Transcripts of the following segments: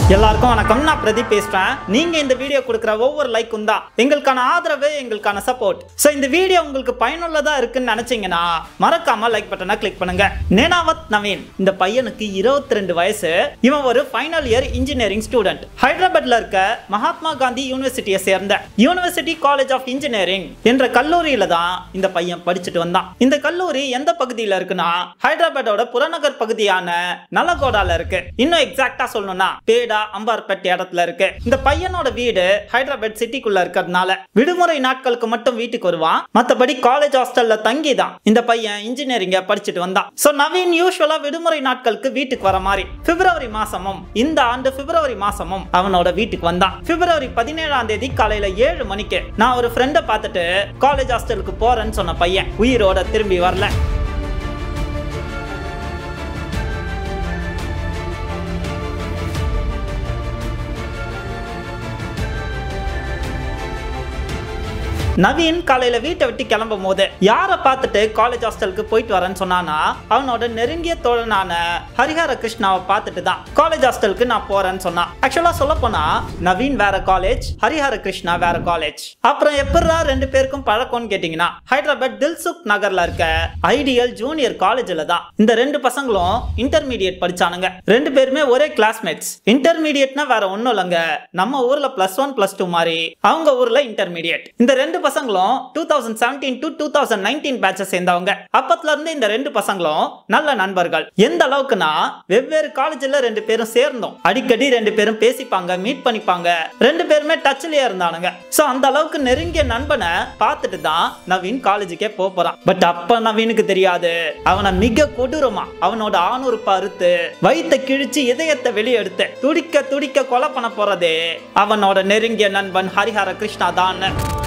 எல்லாருக்கும் வணக்கம் நான் பிரதீப் பேசுறேன் நீங்க இந்த வீடியோ கொடுக்குற ஒவ்வொரு லைக்கும் தான் எங்களுக்கான ஆதரவு எங்களுக்கான சப்போர்ட் சோ இந்த வீடியோ உங்களுக்கு பயனுள்ளதா இருக்குன்னு நினைச்சீங்கன்னா மறக்காம லைக் பட்டனை கிளிக் பண்ணுங்க நேனாவத் நவீன் இந்த பையனுக்கு 22 ரெண்டு வயசு இவன் ஒரு ஃபைனல் இயர் இன்ஜினியரிங் ஸ்டூடெண்ட் ஹைதராபாத்ல இருக்க மகாத்மா காந்தி யூனிவர்சிட்டியை சேர்ந்த யூனிவர்சிட்டி காலேஜ் ஆஃப் இன்ஜினியரிங் என்ற கல்லூரியில தான் இந்த பையன் படிச்சுட்டு வந்தான் இந்த கல்லூரி எந்த பகுதியில இருக்குன்னா ஹைதராபாத்தோட புறநகர் பகுதியான நலகோடால இருக்கு இன்னும் எக்ஸாக்டா சொல்லணும்னா பேடா அம்பார்பேட் இடத்துல இருக்கு இந்த பையனோட வீடு ஹைதராபாத் சிட்டிக்குள்ள இருக்கிறதுனால விடுமுறை நாட்களுக்கு மட்டும் வீட்டுக்கு வருவான் மத்தபடி காலேஜ் ஹாஸ்டல்ல தங்கி தான் இந்த பையன் இன்ஜினியரிங்க படிச்சுட்டு வந்தான் சோ நவீன் யூஸ்வலா விடுமுறை நாட்களுக்கு வீட்டுக்கு வர மாதிரி பிப்ரவரி மாசமும் இந்த ஆண்டு பிப்ரவரி மாசமும் அவனோட வீட்டுக்கு வந்தான் பிப்ரவரி பதினேழாம் தேதி காலையில ஏழு மணிக்கு நான் ஒரு ஃப்ரெண்டை பார்த்துட்டு காலேஜ் ஹாஸ்டலுக்கு போறேன்னு சொன்ன பையன் உயிரோட திரும்பி வரல நவீன் காலையில வீட்டை விட்டு கிளம்பும் போது யாரை பார்த்துட்டு காலேஜ் ஹாஸ்டலுக்கு போயிட்டு வரேன்னு சொன்னானா அவனோட நெருங்கிய தோழனான ஹரிஹர கிருஷ்ணாவை பார்த்துட்டு தான் காலேஜ் ஹாஸ்டலுக்கு நான் போறேன்னு சொன்னான் ஆக்சுவலா சொல்ல போனா நவீன் வேற காலேஜ் ஹரிஹர கிருஷ்ணா வேற காலேஜ் அப்புறம் எப்படா ரெண்டு பேருக்கும் பழக்கம்னு கேட்டீங்கன்னா ஹைதராபாத் தில்சுக் நகர்ல இருக்க ஐடியல் ஜூனியர் காலேஜ்ல தான் இந்த ரெண்டு பசங்களும் இன்டர்மீடியட் படிச்சானுங்க ரெண்டு பேருமே ஒரே கிளாஸ்மேட்ஸ் இன்டர்மீடியட்னா வேற ஒண்ணும் இல்லைங்க நம்ம ஊர்ல பிளஸ் ஒன் பிளஸ் டூ மாதிரி அவங்க ஊர்ல இன்டர்மீடியட் இந்த ரெண்டு பசங்களும் two thousand seventeen to two thousand nineteen பேட்சை சேர்ந்தவங்க அப்பத்துல இருந்து இந்த ரெண்டு பசங்களும் நல்ல நண்பர்கள் எந்த அளவுக்குன்னா வெவ்வேறு காலேஜ்ல ரெண்டு பேரும் சேர்ந்தோம் அடிக்கடி ரெண்டு பேரும் பேசிப்பாங்க மீட் பண்ணிப்பாங்க ரெண்டு பேருமே டச்லயே இருந்தானுங்க சோ அந்த அளவுக்கு நெருங்கிய நண்பனை பார்த்துட்டு தான் நவீன் காலேஜுக்கே போக போறான் பட் அப்ப நவீனுக்கு தெரியாது அவனை மிக கொடூரமா அவனோட ஆணுறுப்ப அறுத்து வயித்தை கிழிச்சு இதயத்தை வெளியெடுத்து துடிக்க துடிக்க கொலை பண்ண போறதே அவனோட நெருங்கிய நண்பன் ஹரிஹர கிருஷ்ணா தான்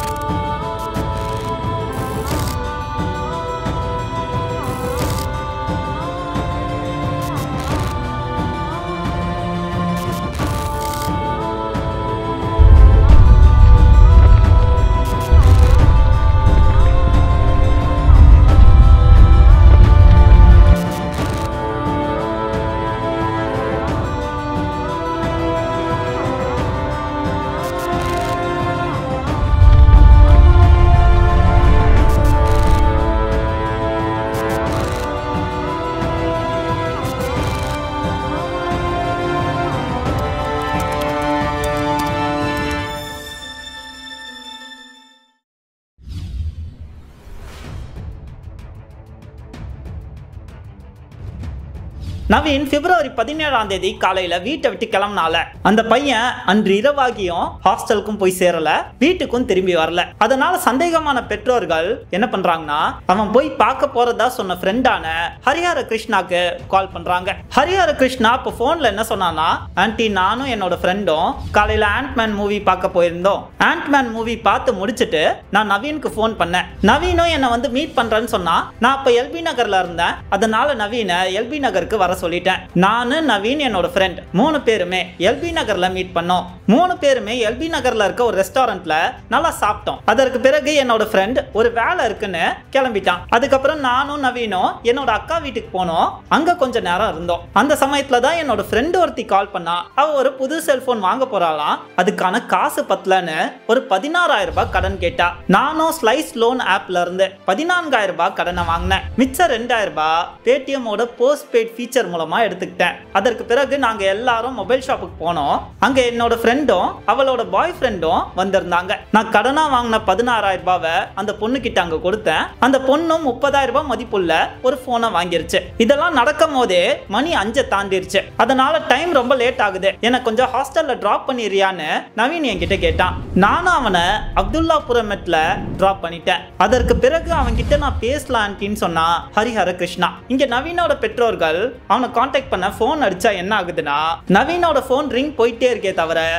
நவீன் பிப்ரவரி பதினேழாம் தேதி காலையில வீட்டை விட்டு கிளம்பினால அந்த பையன் அன்று இரவாகியும் ஹாஸ்டலுக்கும் போய் சேரல வீட்டுக்கும் திரும்பி வரல அதனால சந்தேகமான பெற்றோர்கள் என்ன பண்றாங்கன்னா அவன் போய் பார்க்க போறதா சொன்ன ஃப்ரெண்டான ஹரிஹர கிருஷ்ணாக்கு கால் பண்றாங்க ஹரிஹர கிருஷ்ணா இப்போ போன்ல என்ன சொன்னானா ஆன்ட்டி நானும் என்னோட ஃப்ரெண்டும் காலையில ஆண்ட்மேன் மூவி பார்க்க போயிருந்தோம் ஆண்ட்மேன் மூவி பார்த்து முடிச்சிட்டு நான் நவீனுக்கு ஃபோன் பண்ணேன் நவீனும் என்னை வந்து மீட் பண்றேன்னு சொன்னா நான் அப்ப எல்பி நகர்ல இருந்தேன் அதனால நவீனை எல்பி நகருக்கு வர சொல்லிட்டேன் நானு நவீன் என்னோட ஃப்ரெண்ட் மூணு பேருமே எல்பி நகர்ல மீட் பண்ணோம் மூணு பேருமே எல்பி நகர்ல இருக்க ஒரு ரெஸ்டாரண்ட்ல நல்லா சாப்பிட்டோம் அதற்கு பிறகு என்னோட ஃப்ரெண்ட் ஒரு வேலை இருக்குன்னு கிளம்பிட்டான் அதுக்கப்புறம் நானும் நவீனும் என்னோட அக்கா வீட்டுக்கு போனோம் அங்க கொஞ்ச நேரம் இருந்தோம் அந்த சமயத்துல தான் என்னோட ஃப்ரெண்ட் ஒருத்தி கால் பண்ணா அவ ஒரு புது செல்போன் வாங்க போறாளாம் அதுக்கான காசு பத்தலன்னு ஒரு பதினாறாயிரம் ரூபாய் கடன் கேட்டா நானும் ஸ்லைஸ் லோன் ஆப்ல இருந்து பதினான்காயிரம் ரூபாய் கடனை வாங்கினேன் மிச்சம் ரெண்டாயிரம் ரூபாய் பேடிஎம்மோட போஸ்ட் பெய்ட் ஃபீச்சர் மூலமா எடுத்துக்கிட்டேன் அதற்கு பிறகு நாங்க எல்லாரும் மொபைல் ஷாப்புக்கு போனோம் அங்க என்னோட ஃப்ரெண்டும் அவளோட பாய் ஃப்ரெண்டும் வந்திருந்தாங்க நான் கடனா வாங்கின பதினாறாயிரம் ரூபாவை அந்த பொண்ணு கிட்ட அங்க கொடுத்தேன் அந்த பொண்ணும் முப்பதாயிரம் ரூபாய் மதிப்புள்ள ஒரு போனை வாங்கிருச்சு இதெல்லாம் நடக்கும் போதே மணி அஞ்சை தாண்டிருச்சு அதனால டைம் ரொம்ப லேட் ஆகுது எனக்கு கொஞ்சம் ஹாஸ்டல்ல டிராப் பண்ணிடுறியான்னு நவீன் என்கிட்ட கேட்டான் நானும் அவனை அப்துல்லாபுரமெட்ல டிராப் பண்ணிட்டேன் அதற்கு பிறகு அவன் கிட்ட நான் பேசலான்ட்டின்னு சொன்னா ஹரிஹர கிருஷ்ணா இங்க நவீனோட பெற்றோர்கள் அவனை காண்டாக்ட் பண்ண ஃபோன் அடிச்சா என்ன ஆகுதுன்னா நவீனோட ஃபோன் ரிங் போயிட்டே இருக்கே தவிர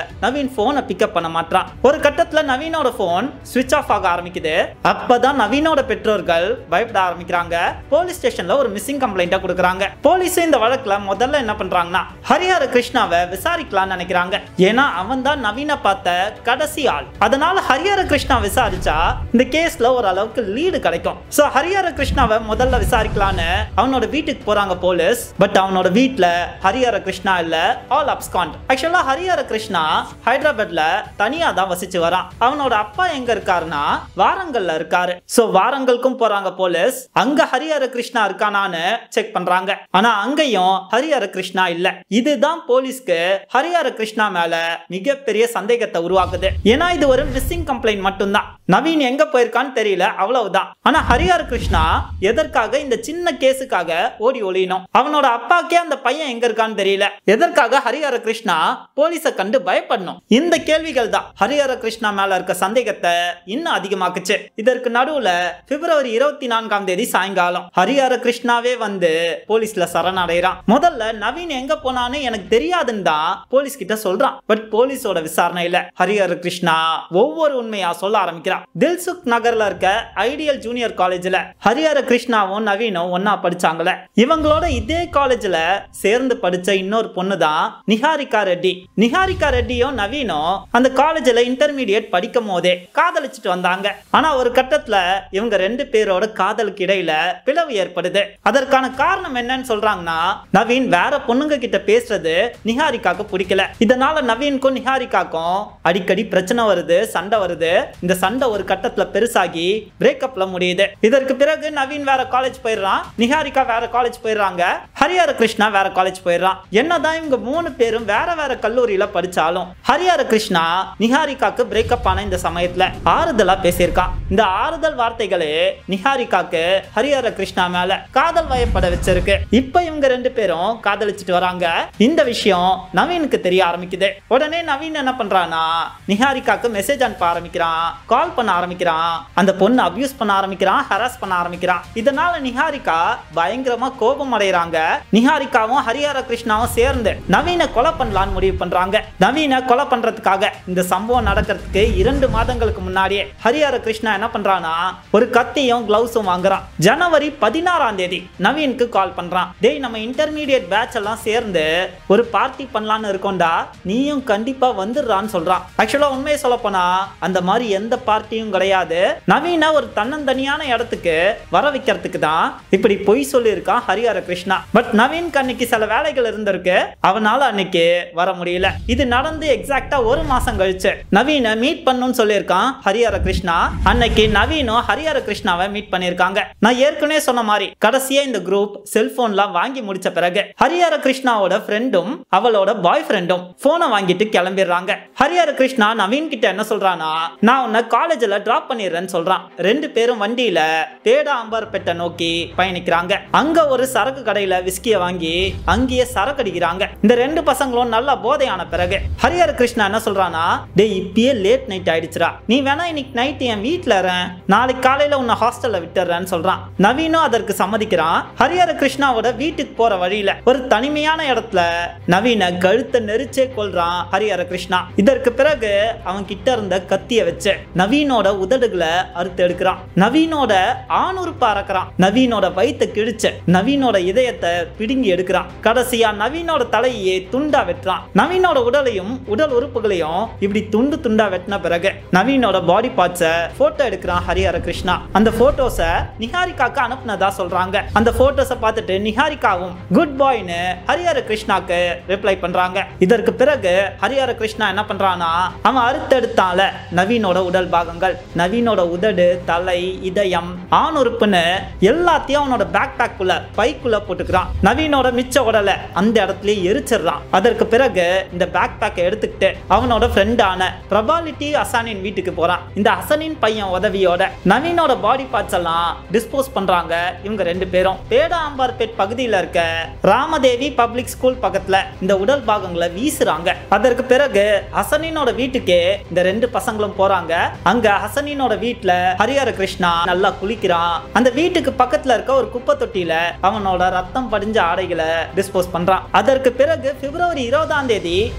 நவீன் போனை பிக்கப் பண்ண மாட்டான் ஒரு கட்டத்துல நவீனோட போன் சுவிட்ச் ஆஃப் ஆக ஆரம்பிக்குது அப்பதான் நவீனோட பெற்றோர்கள் பயப்பட ஆரம்பிக்கிறாங்க போலீஸ் ஸ்டேஷன்ல ஒரு மிஸ்ஸிங் கம்ப்ளைண்ட்டா கொடுக்குறாங்க போலீஸ் இந்த வழக்குல முதல்ல என்ன பண்றாங்கன்னா ஹரிஹர கிருஷ்ணாவை விசாரிக்கலாம்னு நினைக்கிறாங்க ஏன்னா அவன் தான் நவீன பார்த்த கடைசி ஆள் அதனால ஹரிஹர கிருஷ்ணா விசாரிச்சா இந்த கேஸ்ல ஓரளவுக்கு லீடு கிடைக்கும் சோ ஹரிஹர கிருஷ்ணாவை முதல்ல விசாரிக்கலான்னு அவனோட வீட்டுக்கு போறாங்க போலீஸ் பட் அவனோட வீட்ல ஹரிஹர கிருஷ்ணா இல்ல ஆல் அப்ஸ்காண்ட் ஆக்சுவலா ஹரிஹர கிருஷ்ணா ஹைதராபாத்ல தனியா தான் வசிச்சு வரான் அவனோட அப்பா எங்க இருக்காருன்னா வாரங்கல்ல இருக்காரு சோ வாரங்களுக்கும் போறாங்க போலீஸ் அங்க ஹரிஹர கிருஷ்ணா இருக்கானான்னு செக் பண்றாங்க ஆனா அங்கேயும் ஹரிஹர கிருஷ்ணா இல்ல இதுதான் போலீஸ்க்கு ஹரிஹர கிருஷ்ணா மேல மிகப்பெரிய சந்தேகத்தை உருவாக்குது ஏன்னா இது ஒரு மிஸ்ஸிங் கம்ப்ளைண்ட் மட்டும்தான் நவீன் எங்க போயிருக்கான்னு தெரியல அவ்வளவுதான் ஆனா ஹரிஹர கிருஷ்ணா எதற்காக இந்த சின்ன கேஸுக்காக ஓடி ஒளியணும் அவனோட அப்பாக்கே அந்த பையன் எங்க இருக்கான்னு தெரியல எதற்காக ஹரிஹர கிருஷ்ணா போலீஸை கண்டு பயப்படணும் இந்த கேள்விகள் தான் ஹரிஹர கிருஷ்ணா மேல இருக்க சந்தேகத்தை இன்னும் அதிகமாக்குச்சு இதற்கு நடுவுல பிப்ரவரி இருபத்தி நான்காம் தேதி சாயங்காலம் ஹரிஹர கிருஷ்ணாவே வந்து போலீஸ்ல சரணடைறான் முதல்ல நவீன் எங்க போனான்னு எனக்கு தெரியாதுன்னு தான் போலீஸ் கிட்ட சொல்றான் பட் போலீஸோட விசாரணையில ஹரிஹர கிருஷ்ணா ஒவ்வொரு உண்மையா சொல்ல ஆரம்பிக்கிறான் தில்சுக் நகர்ல இருக்க ஐடியல் ஜூனியர் காலேஜ்ல ஹரிஹர கிருஷ்ணாவும் நவீனும் ஒன்னா படிச்சாங்களே இவங்களோட இதே காலேஜ்ல சேர்ந்து படிச்ச இன்னொரு பொண்ணு தான் நிஹாரிகா ரெட்டி நிஹாரிகா ரெட்டியும் நவீனும் அந்த காலேஜ்ல இன்டர்மீடியட் படிக்கும் போதே காதலிச்சிட்டு வந்தாங்க ஆனா ஒரு கட்டத்துல இவங்க ரெண்டு பேரோட காதலுக்கு இடையில பிளவு ஏற்படுது அதற்கான காரணம் என்னன்னு சொல்றாங்கன்னா நவீன் வேற பொண்ணுங்க கிட்ட பேசுறது நிஹாரிகாக்கு பிடிக்கல இதனால நவீனுக்கும் நிஹாரிகாக்கும் அடிக்கடி பிரச்சனை வருது சண்டை வருது இந்த சண்டை ஒரு கட்டத்துல பெருசாகி பிரேக்கப்ல முடியுது இதற்கு பிறகு நவீன் வேற காலேஜ் போயிடுறான் நிஹாரிகா வேற காலேஜ் போயிடுறாங்க ஹரிஹர கிருஷ்ணா வேற காலேஜ் போயிடுறான் என்னதான் இவங்க மூணு பேரும் வேற வேற கல்லூரியில படிச்சாலும் ஹரிஹர கிருஷ்ணா நிஹாரிகாக்கு பிரேக்கப் ஆன இந்த சமயத்துல ஆறுதலா பேசியிருக்கான் இந்த ஆறுதல் வார்த்தைகளே நிஹாரிகாக்கு ஹரிஹர கிருஷ்ணா மேல காதல் வயப்பட வச்சிருக்கு இப்ப இவங்க ரெண்டு பேரும் காதலிச்சிட்டு வராங்க இந்த விஷயம் நவீனுக்கு தெரிய ஆரம்பிக்குது உடனே நவீன் என்ன பண்றானா நிஹாரிகாக்கு மெசேஜ் அனுப்ப ஆரம்பிக்கிறான் கால் பண்ண ஆரம்பிக்கிறான் அந்த பொண்ணு அபியூஸ் பண்ண ஆரம்பிக்கிறான் ஹராஸ் பண்ண ஆரம்பிக்கிறான் இதனால நிஹாரிகா பயங்கரமா கோபம் அடைகிறாங்க நிஹாரிகாவும் ஹரிஹர கிருஷ்ணாவும் சேர்ந்து நவீனை கொலை பண்ணலான்னு முடிவு பண்றாங்க நவீனை கொலை பண்றதுக்காக இந்த சம்பவம் நடக்கிறதுக்கு இரண்டு மாதங்களுக்கு முன்னாடியே ஹரிஹர கிருஷ்ணா என்ன பண்றானா ஒரு கத்தியும் கிளவுஸும் வாங்குறான் ஜனவரி பதினாறாம் தேதி நவீனுக்கு கால் பண்றான் டேய் நம்ம இன்டர்மீடியட் பேட்ச் எல்லாம் சேர்ந்து ஒரு பார்ட்டி பண்ணலான்னு இருக்கோம்டா நீயும் கண்டிப்பா வந்துடுறான்னு சொல்றான் ஆக்சுவலா உண்மையை சொல்ல போனா அந்த மாதிரி எந்த பார்ட்டியும் கிடையாது நவீன ஒரு தன்னந்தனியான இடத்துக்கு வர வைக்கிறதுக்கு தான் இப்படி பொய் சொல்லியிருக்கான் ஹரிஹர கிருஷ்ணா பட் நவீனுக்கு அன்னைக்கு சில வேலைகள் இருந்திருக்கு அவனால அன்னைக்கு வர முடியல இது நடந்து எக்ஸாக்டா ஒரு மாசம் கழிச்சு நவீனை மீட் பண்ணுன்னு சொல்லியிருக்கான் ஹரிஹர கிருஷ்ணா அன்னைக்கு நவீனும் ஹரிஹர கிருஷ்ணாவை மீட் பண்ணியிருக்காங்க நான் ஏற்கனவே சொன்ன மாதிரி கடைசியா இந்த குரூப் செல்போன்லாம் வாங்கி முடிச்ச பிறகு ஹரிஹர கிருஷ்ணாவோட ஃப்ரெண்டும் அவளோட பாய் ஃப்ரெண்டும் போனை வாங்கிட்டு கிளம்பிடுறாங்க ஹரிஹர கிருஷ்ணா நவீன் கிட்ட என்ன சொல்றானா நான் உன்னை காலேஜ்ல டிராப் பண்ணிடுறேன்னு சொல்றான் ரெண்டு பேரும் வண்டியில பேடா அம்பார்பேட்டை நோக்கி பயணிக்கிறாங்க அங்க ஒரு சரக்கு கடையில விஸ்கிய வாங்கி அங்கேயே சரக்கு அடிக்கிறாங்க இந்த ரெண்டு பசங்களும் நல்லா போதையான பிறகு ஹரிஹர கிருஷ்ணா என்ன சொல்றானா டேய் இப்பயே லேட் நைட் ஆயிடுச்சுடா நீ வேணா இன்னைக்கு நைட் என் வீட்ல இறேன் நாளைக்கு காலையில உன்னை ஹாஸ்டல்ல விட்டுறேன்னு சொல்றான் நவீனும் அதற்கு சம்மதிக்கிறான் ஹரிஹர கிருஷ்ணாவோட வீட்டுக்கு போற வழியில ஒரு தனிமையான இடத்துல நவீன கழுத்தை நெரிச்சே கொள்றான் ஹரிஹர கிருஷ்ணா இதற்கு பிறகு அவன் கிட்ட இருந்த கத்திய வச்சு நவீனோட உதடுகளை அறுத்து எடுக்கிறான் நவீனோட ஆணுறுப்பு அறக்கிறான் நவீனோட வயித்தை கிழிச்சு நவீனோட இதயத்தை பிடுங்கி எடுக்கிறான் கடைசியா நவீனோட தலையே துண்டா வெட்டுறான் நவீனோட உடலையும் உடல் உறுப்புகளையும் இப்படி துண்டு துண்டா வெட்டின பிறகு நவீனோட பாடி பார்ட்ஸை போட்டோ எடுக்கிறான் ஹரிஹர கிருஷ்ணா அந்த போட்டோஸை நிஹாரிகாக்கு அனுப்புனதா சொல்றாங்க அந்த போட்டோஸை பார்த்துட்டு நிஹாரிகாவும் குட் பாய்னு ஹரிஹர கிருஷ்ணாக்கு ரிப்ளை பண்றாங்க இதற்கு பிறகு ஹரிஹர கிருஷ்ணா என்ன பண்றானா அவன் அறுத்தெடுத்தால நவீனோட உடல் பாகங்கள் நவீனோட உதடு தலை இதயம் ஆண் உறுப்புன்னு எல்லாத்தையும் அவனோட பேக் பேக்குள்ள பைக்குள்ள போட்டுக்கிறான் நவீனோட மிச்ச உடலை அந்த இடத்துலயே எரிச்சிடுறான் அதற்கு பிறகு இந்த பேக் பேக்கை எடுத்துக்கிட்டு அவனோட ஃப்ரெண்டான பிரபாலிட்டி அசானின் வீட்டுக்கு போறான் இந்த அசனின் பையன் உதவியோட நவீனோட பாடி பார்ட்ஸ் எல்லாம் டிஸ்போஸ் பண்றாங்க இவங்க ரெண்டு பேரும் பேடா அம்பார்பேட் பகுதியில் இருக்க ராமதேவி பப்ளிக் ஸ்கூல் பக்கத்துல இந்த உடல் பாகங்களை வீசுறாங்க அதற்கு பிறகு ஹசனினோட வீட்டுக்கே இந்த ரெண்டு பசங்களும் போறாங்க அங்க ஹசனினோட வீட்டுல ஹரிஹர கிருஷ்ணா நல்லா குளிக்கிறான் அந்த வீட்டுக்கு பக்கத்துல இருக்க ஒரு குப்பை தொட்டியில அவனோட ரத்தம் படிஞ்ச ஆடைகளை டிஸ்போஸ் பண்றான் அதற்கு பிறகு பிப்ரவரி இருபதாம் தேதி ஹரிஹர கிருஷ்ணா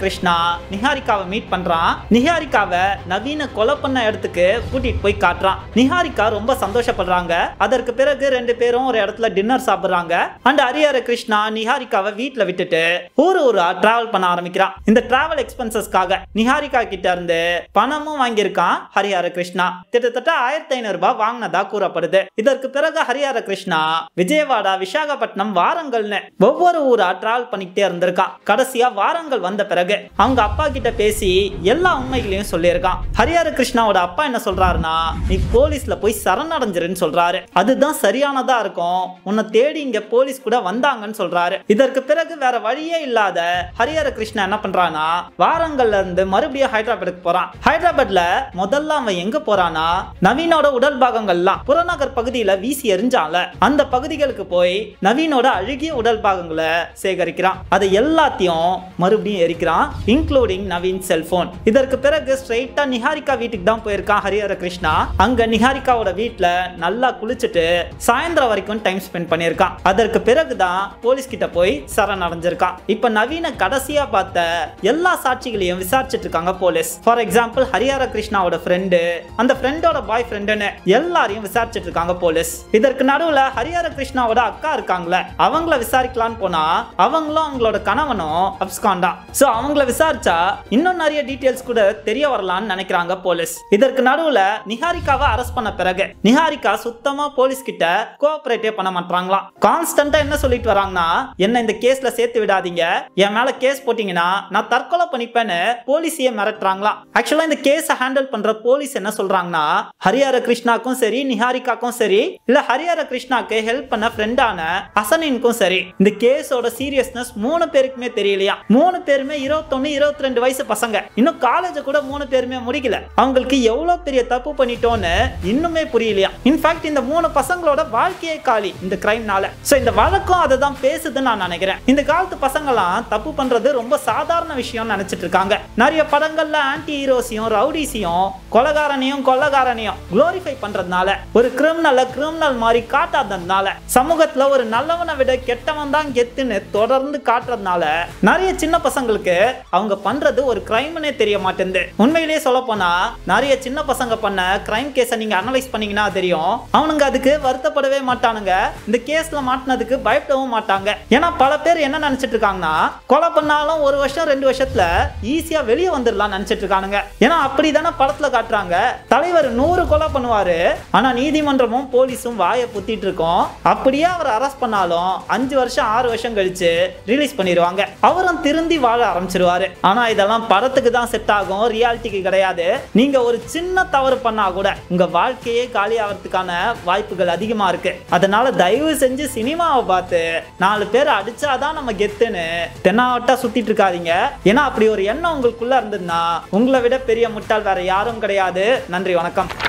கிருஷ்ணா நிஹாரிகாவை மீட் பண்றான் நிஹாரிகாவை நவீன கொலை பண்ண இடத்துக்கு கூட்டிட்டு போய் காட்டுறான் நிஹாரிகா ரொம்ப சந்தோஷப்படுறாங்க அதற்கு பிறகு ரெண்டு பேரும் ஒரு இடத்துல டின்னர் சாப்பிடுறாங்க அண்ட் ஹரிஹர கிருஷ்ணா நிஹாரிகாவை வீட்ல விட்டுட்டு ஊர் ஊரா டிராவல் பண்ண ஆரம்பிக்கிறான் இந்த டிராவல் எக்ஸ்பென்சஸ்க்காக நிஹாரிகா கிட்ட இருந்து பணமும் வாங்கியிருக்கான் ஹரிஹர கிருஷ்ணா கிட்டத்தட்ட ஆயிரத்தி ஐநூறு ரூபாய் வாங்கினதா கூறப்படுது இதற்கு பிறகு ஹரிஹர கிருஷ்ணா விஜயவாடா விசாகப்பட்டினம் வாரங்கள்னு ஒவ்வொரு ஊரா டிராவல் பண்ணிக்கிட்டே இருந்திருக்கான் கடைசியா வாரங்கள் வந்த பிறகு அவங்க அப்பா கிட்ட பேசி எல்லா உண்மைகளையும் சொல்லியிருக்கான் ஹரிஹர கிருஷ்ணாவோட அப்பா என்ன சொல்றாருன்னா நீ போலீஸ்ல போய் சரணடைஞ்சிருன்னு சொல்றாரு அதுதான் சரியானதா இருக்கும் உன்னை தேடி இங்க போலீஸ் கூட வந்தாங்கன்னு சொல்றாரு இதற்கு பிறகு வேற வழியே இல்லாத ஹரிஹர கிருஷ்ணா என்ன பண்றானா வாரங்கள்ல இருந்து மறுபடியும் ஹைதராபாத்துக்கு போறான் ஹைதராபாத்ல முதல்ல அவன் எங்க போறானா நவீனோட உடல் பாகங்கள்லாம் புறநகர் பகுதியில வீசி எறிஞ்சான்ல அந்த பகுதிகளுக்கு போய் நவீனோட அழுகிய உடல் பாகங்களை சேகரிக்கிறான் அதை எல்லாத்தையும் மறுபடியும் எரிக்கிறான் இன்க்ளூடிங் நவீன் செல்போன் இதற்கு பிறகு ஸ்ட்ரைட்டா நிஹாரிகா வீட்டுக்கு தான் போயிருக்கான் ஹரிஹர கிருஷ்ணா அங்க நிஹாரிகாவோட வீட்ல நல்லா குளிச்சுட்டு சாயந்தரம் வரைக்கும் டைம் ஸ்பெண்ட் பண்ணியிருக்கான் அதற்கு பிறகுதான் போலீஸ் கிட்ட போய் சரண் அடைஞ்சிருக்கான் இப்ப நவீன கடைசியா பார்த்த எல்லா சாட்சிகளையும் விசாரிச்சுட்டு இருக்காங்க போலீஸ் ஃபார் எக்ஸாம்பிள் ஹரிஹர கிருஷ்ணாவோட ஃப்ரெண்டு அந்த ஃப்ரெண்டோட பாய் ஃப்ரெண்டுன்னு எல்லாரையும் விசாரிச்சுட்டு இருக்காங்க போலீஸ் இதற்கு நடுவுல ஹரிஹர கிருஷ்ணாவோட அக்கா இருக்காங்களே அவங்கள விசாரிக்கலாம்னு போனா அவங்களும் அவங்களோட கணவனும் அப்ஸ்காண்டா சோ அவங்கள விசாரிச்சா இன்னும் நிறைய டீடைல்ஸ் கூட தெரிய வரலாம்னு நினைக்கிறாங்க போலீஸ் இதற்கு நடுவுல நிஹாரிகாவை அரெஸ்ட் பண்ண பிறகு நிஹாரிகா சுத்தமா போலீஸ் கிட்ட கோஆபரேட்டே பண்ண மாட்டாங்களாம் கான்ஸ்டன்டா என்ன சொல்லிட்டு வராங்கன்னா என்ன இந்த கேஸ்ல சேர்த்து விடாதீங்க என் மேல கேஸ் போட்டீங்கன்னா நான் தற்கொலை பண்ணிப்பேன்னு போலீஸையே மிரட்டுறாங்களாம் ஆக்சுவலா இந்த கேஸை ஹேண்டில் பண்ற போலீஸ் என்ன சொல்றாங்கன்னா ஹரிஹர கிருஷ்ணாக்கும் சரி நிஹாரிகாக்கும் சரி இல்ல ஹரிஹர கிருஷ்ணாக்கு ஹெல்ப் பண்ண ஃப்ரெண்டான அசனின்க்கும் சரி இந்த கேஸோட சீரியஸ்னஸ் மூணு பேருக்குமே தெரியலையா மூணு பேருமே இருபத்தொன்னு இருபத்தி ரெண்டு வயசு பசங்க இன்னும் காலேஜ் கூட மூணு பேருமே முடிக்கல அவங்களுக்கு எவ்வளவு பெரிய தப்பு பண்ணிட்டோன்னு இன்னுமே புரியலையா இன்ஃபேக்ட் இந்த மூணு பசங்களோட வாழ்க்கையே காலி இந்த கிரைம்னால சோ இந்த வழக்கம் அதை தான் பேசுதுன்னு நான் நினைக்கிறேன் இந்த காலத்து பசங்களாம் தப்பு பண்றது ரொம்ப சாதாரண விஷயம் நினைச்சிட்டு இருக்காங்க நிறைய படங்கள்ல ஆன்டி ஹீரோஸையும் ரவுடிஸையும் கொலகாரனையும் கொள்ளகாரனையும் குளோரிஃபை பண்றதுனால ஒரு கிரிமினலை கிரிமினல் மாதிரி காட்டாததுனால சமூகத்துல ஒரு நல்லவனை விட கெட்டவன் தான் கெத்துன்னு தொடர்ந்து காட்டுறதுனால நிறைய சின்ன பசங்களுக்கு அவங்க பண்றது ஒரு கிரைம்னே தெரிய மாட்டேங்குது உண்மையிலேயே சொல்ல போனா நிறைய சின்ன பசங்க பண்ண கிரைம் கேஸை நீங்க அனலைஸ் பண்ணீங்கன்னா தெரியும் அவனுங்க அதுக்கு வருத்தப்படவே மாட்டானுங்க இந்த கேஸ்ல மாட்டினதுக்கு பயப்படவும் மாட்டாங்க ஏன்னா பல பேர் என்ன நினைச்சிட்டு இருக்காங்கன்னா கொலை பண்ணாலும் ஒரு வருஷம் ரெண்டு வருஷத்துல ஈஸியா வெளியே வந்துடலாம் நினைச்சிட்டு இருக்கானுங்க ஏன்னா அப்படிதானே படத்துல காட்டுறாங்க தலைவர் நூறு கொலை பண்ணுவாரு ஆனா நீதிமன்றமும் போலீஸும் வாயை புத்திட்டு இருக்கோம் அப்படியே அவர் அரெஸ்ட் பண்ணாலும் அஞ்சு வருஷம் ஆறு வருஷம் கழிச்சு ரிலீஸ் பண்ணிடுவாங்க அவரும் திருந்தி வாழ ஆரம்பிச்சிருவாரு ஆனா இதெல்லாம் படத்துக்கு தான் செட் ஆகும் ரியாலிட்டிக்கு கிடையாது நீங்க ஒரு சின்ன தவறு பண்ணா கூட உங்க வாழ்க்கையே காலி ஆகிறதுக்கான வாய்ப்புகள் அதிகமா இருக்கு அதனால தயவு செஞ்சு சினிமாவை பார்த்து நாலு பேர் அடிச்சாதான் நம்ம கெத்துன்னு தென்னாவட்டா சுத்திட்டு இருக்காதீங்க ஏன்னா அப்படி ஒரு எண்ணம் உங்களுக்குள்ள இருந்ததுன்னா உங்களை விட பெரிய முட்டாள் வேற யாரும் கிடையாது நன்றி வணக்கம்